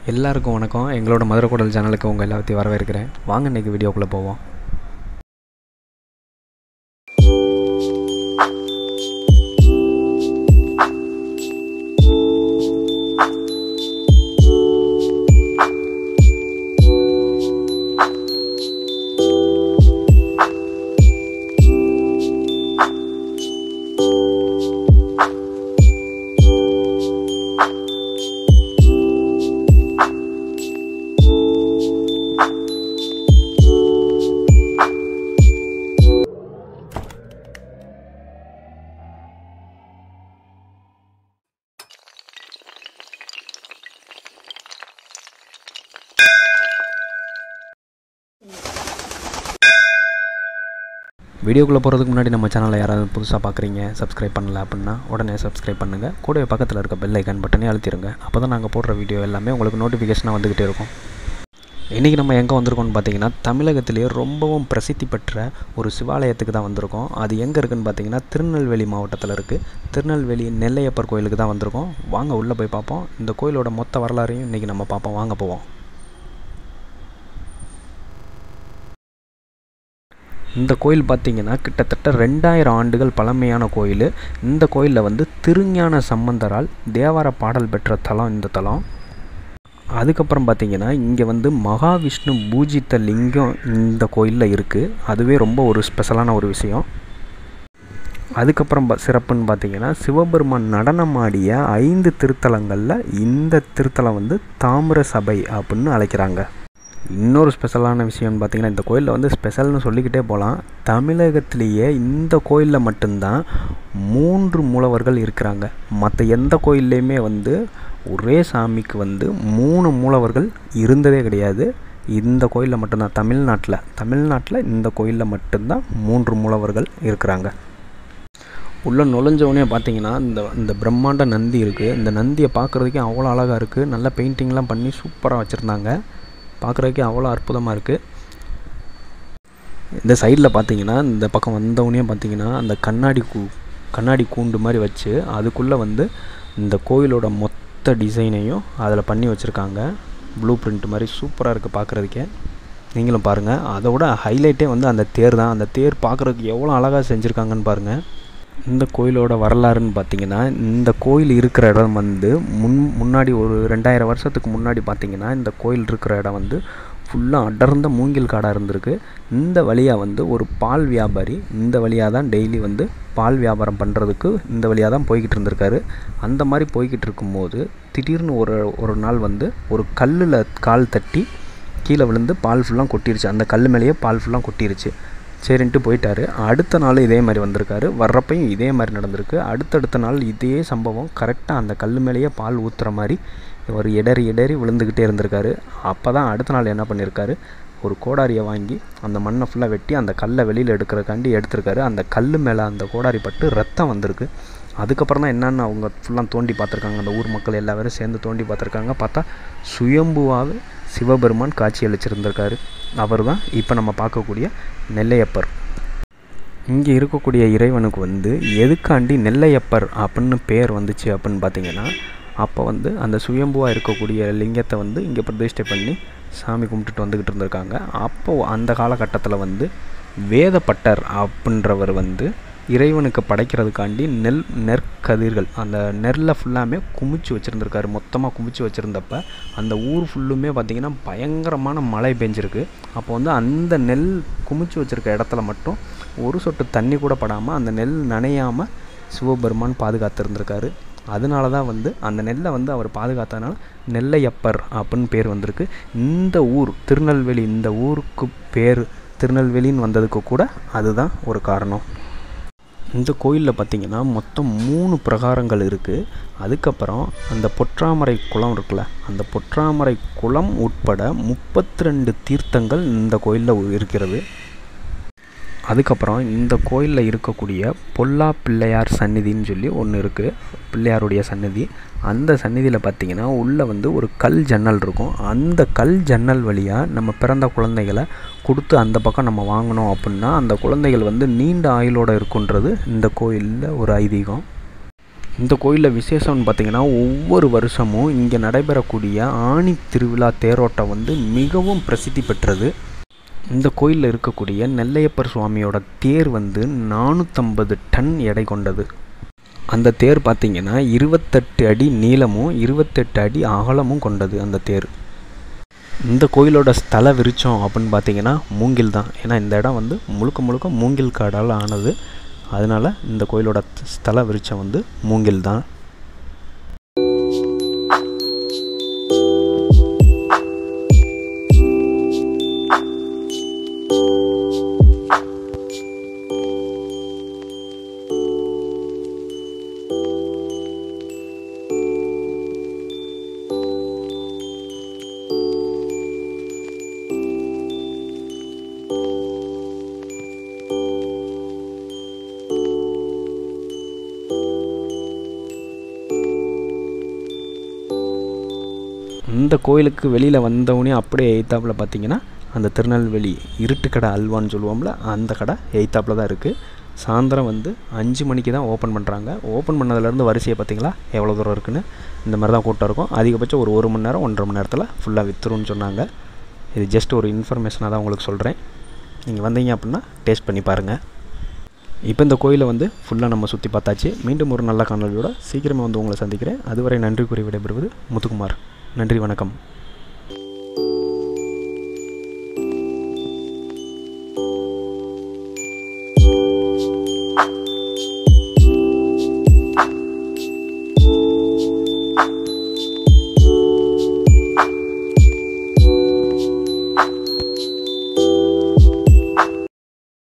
எல்லாருக்கும் வணக்கம் எங்களோட மதுரை கூடல் சேனலுக்கு உங்கள் எல்லாத்தையும் வரவேற்கிறேன் வாங்க இன்றைக்கி வீடியோக்குள்ளே போவோம் வீடியோக்குள்ளே போகிறதுக்கு முன்னாடி நம்ம சேனலை யாராவது புதுசாக பார்க்குறீங்க சப்ஸ்கிரைப் பண்ணல அப்படின்னா உடனே சப்ஸ்கிரைப் பண்ணுங்கள் கூடவே பக்கத்தில் இருக்க பெல் ஐக்கான் பட்டனே அழுத்திடுங்க அப்போ தான் நாங்கள் போடுற வீடியோ எல்லாமே உங்களுக்கு நோட்டிஃபிகேஷனாக வந்துக்கிட்டே இருக்கும் இன்றைக்கி நம்ம எங்கே வந்திருக்கோம்னு பார்த்தீங்கன்னா தமிழகத்திலேயே ரொம்பவும் பிரசித்தி பெற்ற ஒரு சிவாலயத்துக்கு தான் வந்திருக்கோம் அது எங்கே இருக்குதுன்னு பார்த்தீங்கன்னா திருநெல்வேலி மாவட்டத்தில் இருக்குது திருநெல்வேலி நெல்லையப்பர் கோயிலுக்கு தான் வந்திருக்கோம் வாங்க உள்ளே போய் பார்ப்போம் இந்த கோயிலோட மொத்த வரலாறையும் இன்றைக்கி நம்ம பார்ப்போம் வாங்க போவோம் இந்த கோயில் பார்த்திங்கன்னா கிட்டத்தட்ட ரெண்டாயிரம் ஆண்டுகள் பழமையான கோயில் இந்த கோயிலில் வந்து திருஞான சம்பந்தரால் தேவார பாடல் பெற்ற தலம் இந்த தலம் அதுக்கப்புறம் பார்த்திங்கன்னா இங்கே வந்து மகாவிஷ்ணு பூஜித்த லிங்கம் இந்த கோயிலில் இருக்குது அதுவே ரொம்ப ஒரு ஸ்பெஷலான ஒரு விஷயம் அதுக்கப்புறம் ப சிறப்புன்னு பார்த்தீங்கன்னா சிவபெருமான் நடனமாடிய ஐந்து திருத்தலங்களில் இந்த திருத்தலம் வந்து தாமிர சபை அப்படின்னு அழைக்கிறாங்க இன்னொரு ஸ்பெஷலான விஷயம்னு பார்த்தீங்கன்னா இந்த கோயிலில் வந்து ஸ்பெஷல்னு சொல்லிக்கிட்டே போகலாம் தமிழகத்திலேயே இந்த கோயிலில் மட்டும்தான் மூன்று மூலவர்கள் இருக்கிறாங்க மற்ற எந்த கோயில்லையுமே வந்து ஒரே சாமிக்கு வந்து மூணு மூலவர்கள் இருந்ததே கிடையாது இந்த கோயிலில் மட்டும்தான் தமிழ்நாட்டில் தமிழ்நாட்டில் இந்த கோயிலில் மட்டும்தான் மூன்று மூலவர்கள் இருக்கிறாங்க உள்ளே நுழைஞ்சவொடனே பார்த்தீங்கன்னா இந்த இந்த பிரம்மாண்ட நந்தி இருக்குது இந்த நந்தியை பார்க்குறதுக்கே அவ்வளோ அழகாக இருக்குது நல்ல பெயிண்டிங்லாம் பண்ணி சூப்பராக வச்சுருந்தாங்க பார்க்குறதுக்கே அவ்வளோ அற்புதமாக இருக்குது இந்த சைடில் பார்த்தீங்கன்னா இந்த பக்கம் வந்தவொடனே பார்த்தீங்கன்னா அந்த கண்ணாடி கூ கண்ணாடி கூண்டு மாதிரி வச்சு அதுக்குள்ளே வந்து இந்த கோயிலோட மொத்த டிசைனையும் அதில் பண்ணி வச்சுருக்காங்க ப்ளூ பிரிண்ட் மாதிரி சூப்பராக இருக்குது பார்க்குறதுக்கே நீங்களும் பாருங்கள் அதோட ஹைலைட்டே வந்து அந்த தேர் தான் அந்த தேர் பார்க்குறதுக்கு எவ்வளோ அழகாக செஞ்சுருக்காங்கன்னு பாருங்கள் இந்த கோயிலோட வரலாறுன்னு பார்த்தீங்கன்னா இந்த கோயில் இருக்கிற இடம் வந்து முன் முன்னாடி ஒரு ரெண்டாயிரம் வருஷத்துக்கு முன்னாடி பார்த்தீங்கன்னா இந்த கோயில் இருக்கிற இடம் வந்து ஃபுல்லாக அடர்ந்த மூங்கில் காடாக இருந்திருக்கு இந்த வழியாக வந்து ஒரு பால் வியாபாரி இந்த வழியாக தான் டெய்லி வந்து பால் வியாபாரம் பண்ணுறதுக்கு இந்த வழியாக தான் போய்கிட்டு இருந்திருக்காரு அந்த மாதிரி போய்கிட்டு இருக்கும்போது திடீர்னு ஒரு ஒரு நாள் வந்து ஒரு கல்லில் கால் தட்டி கீழே விழுந்து பால் ஃபுல்லாக கொட்டிருச்சு அந்த கல் மேலேயே பால் ஃபுல்லாக கொட்டிருச்சு சரின்ட்டு போயிட்டார் அடுத்த நாள் இதே மாதிரி வந்திருக்காரு வர்றப்பையும் இதே மாதிரி நடந்திருக்கு அடுத்தடுத்த நாள் இதே சம்பவம் கரெக்டாக அந்த கல் மேலேயே பால் ஊற்றுற மாதிரி ஒரு இடறி இடறி விழுந்துக்கிட்டே இருந்திருக்காரு அப்போ தான் அடுத்த நாள் என்ன பண்ணியிருக்காரு ஒரு கோடாரியை வாங்கி அந்த மண்ணை ஃபுல்லாக வெட்டி அந்த கல்லை வெளியில் எடுக்கிறக்காண்டி எடுத்திருக்காரு அந்த கல் மேலே அந்த கோடாரி பட்டு ரத்தம் வந்திருக்கு அதுக்கப்புறம் தான் என்னென்னு அவங்க ஃபுல்லாக தோண்டி பார்த்துருக்காங்க அந்த ஊர் மக்கள் எல்லா பேரும் சேர்ந்து தோண்டி பார்த்துருக்காங்க பார்த்தா சுயம்புவாக சிவபெருமான் காட்சி அளிச்சிருந்திருக்காரு அவர் தான் இப்போ நம்ம பார்க்கக்கூடிய நெல்லையப்பர் இங்கே இருக்கக்கூடிய இறைவனுக்கு வந்து எதுக்காண்டி நெல்லையப்பர் அப்படின்னு பேர் வந்துச்சு அப்படின்னு பார்த்தீங்கன்னா அப்போ வந்து அந்த சுயம்புவாக இருக்கக்கூடிய லிங்கத்தை வந்து இங்கே பிரதிஷ்டை பண்ணி சாமி கும்பிட்டுட்டு வந்துக்கிட்டு இருந்திருக்காங்க அப்போது அந்த காலகட்டத்தில் வந்து வேதப்பட்டர் அப்படின்றவர் வந்து இறைவனுக்கு படைக்கிறதுக்காண்டி நெல் நெற்கதிர்கள் அந்த நெல்லை ஃபுல்லாமே குமிச்சு வச்சுருந்துருக்காரு மொத்தமாக குமிச்சு வச்சுருந்தப்ப அந்த ஊர் ஃபுல்லுமே பார்த்திங்கன்னா பயங்கரமான மழை பெஞ்சிருக்கு அப்போ வந்து அந்த நெல் குமிச்சு வச்சுருக்க இடத்துல மட்டும் ஒரு சொட்டு தண்ணி கூட படாமல் அந்த நெல் நனையாமல் சிவபெருமான் பாதுகாத்திருந்திருக்காரு அதனால தான் வந்து அந்த நெல்லை வந்து அவர் பாதுகாத்ததுனால நெல்லையப்பர் அப்படின்னு பேர் வந்திருக்கு இந்த ஊர் திருநெல்வேலி இந்த ஊருக்கு பேர் திருநெல்வேலின்னு வந்ததுக்கு கூட அதுதான் ஒரு காரணம் இந்த கோயிலில் பார்த்திங்கன்னா மொத்தம் மூணு பிரகாரங்கள் இருக்குது அதுக்கப்புறம் அந்த பொற்றாமரை குளம் இருக்குல்ல அந்த பொற்றாமரை குளம் உட்பட முப்பத்தி ரெண்டு தீர்த்தங்கள் இந்த கோயிலில் இருக்கிறது அதுக்கப்புறம் இந்த கோயிலில் இருக்கக்கூடிய பொல்லா பிள்ளையார் சந்நிதின்னு சொல்லி ஒன்று இருக்குது பிள்ளையாருடைய சந்நிதி அந்த சந்நிதியில் பார்த்திங்கன்னா உள்ளே வந்து ஒரு கல் ஜன்னல் இருக்கும் அந்த கல் ஜன்னல் வழியாக நம்ம பிறந்த குழந்தைகளை கொடுத்து அந்த பக்கம் நம்ம வாங்கினோம் அப்படின்னா அந்த குழந்தைகள் வந்து நீண்ட ஆயுளோடு இருக்குன்றது இந்த கோயிலில் ஒரு ஐதீகம் இந்த கோயிலில் விசேஷம்னு பார்த்தீங்கன்னா ஒவ்வொரு வருஷமும் இங்கே நடைபெறக்கூடிய ஆணி திருவிழா தேரோட்டம் வந்து மிகவும் பிரசித்தி பெற்றது இந்த கோயிலில் இருக்கக்கூடிய நெல்லையப்பர் சுவாமியோட தேர் வந்து நானூற்றம்பது டன் எடை கொண்டது அந்த தேர் பார்த்திங்கன்னா இருபத்தெட்டு அடி நீளமும் இருபத்தெட்டு அடி அகலமும் கொண்டது அந்த தேர் இந்த கோயிலோட ஸ்தல விருட்சம் அப்படின்னு பார்த்தீங்கன்னா மூங்கில் தான் ஏன்னா இந்த இடம் வந்து முழுக்க முழுக்க மூங்கில் காடால் ஆனது அதனால் இந்த கோயிலோட ஸ்தல விருட்சம் வந்து மூங்கில் தான் இந்த கோயிலுக்கு வெளியில் வந்தவுடனே அப்படியே எய்த்தாப்பில் பார்த்தீங்கன்னா அந்த திருநெல்வேலி இருட்டுக்கடை அல்வான்னு சொல்லுவோம்ல அந்த கடை எய்த்தாப்பில் தான் இருக்குது சாயந்தரம் வந்து அஞ்சு மணிக்கு தான் ஓப்பன் பண்ணுறாங்க ஓப்பன் பண்ணதுலேருந்து வரிசையை பார்த்தீங்களா எவ்வளோ தூரம் இருக்குன்னு இந்த மாதிரி தான் கூட்டம் இருக்கும் அதிகபட்சம் ஒரு ஒரு மணி நேரம் ஒன்றரை மணி நேரத்தில் ஃபுல்லாக விற்றுருன்னு சொன்னாங்க இது ஜஸ்ட் ஒரு இன்ஃபர்மேஷனாக தான் உங்களுக்கு சொல்கிறேன் நீங்கள் வந்தீங்க அப்படின்னா டேஸ்ட் பண்ணி பாருங்கள் இப்போ இந்த கோயிலை வந்து ஃபுல்லாக நம்ம சுற்றி பார்த்தாச்சு மீண்டும் ஒரு நல்ல காணொலியோட சீக்கிரமாக வந்து உங்களை சந்திக்கிறேன் அதுவரை நன்றி கூறி விடைபெறுவது முத்துக்குமார் நன்றி வணக்கம்